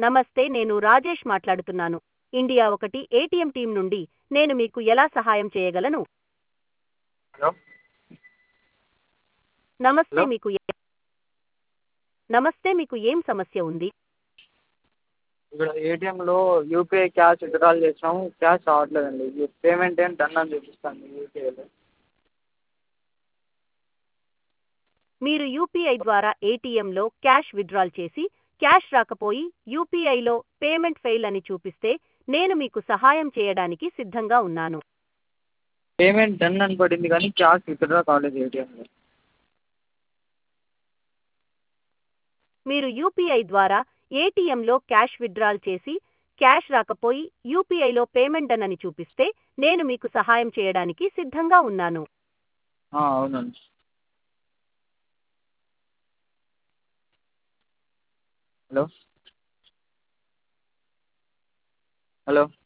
నమస్తే నేను రాజేష్ మాట్లాడుతున్నాను ఇండియా ఒకటి ఏటీఎం టీం నుండి నేను మీకు ఎలా సహాయం చేయగలను హలో నమస్తే హలో మీకు ఏ- నమస్తే మీకు ఏం సమస్య ఉంది ఇక్కడ ఏటీఎంలో యూపీఐ క్యాష్ విత్డ్రాల్ చేసినాము క్యాష్ రావట్లేదండి పేమెంట్ ఏం డన్ అని చూపిస్తుంది యూపీఐలో మీరు యూపీఐ ద్వారా ఏటీఎంలో క్యాష్ విత్డ్రాల్ చేసి క్యాష్ రాకపోయి యూపీఐలో పేమెంట్ ఫెయిల్ అని చూపిస్తే నేను మీకు సహాయం చేయడానికి సిద్ధంగా ఉన్నాను పేమెంట్ డన్ అని పడింది కానీ క్యాష్ విత్డ్రా కాలేదు ఏటీఎంలో మీరు యూపీఐ ద్వారా ఏటీఎంలో క్యాష్ విత్డ్రాల్ చేసి క్యాష్ రాకపోయి యూపీఐలో పేమెంట్ డన్ అని చూపిస్తే నేను మీకు సహాయం చేయడానికి సిద్ధంగా ఉన్నాను అవునండి హలో హలో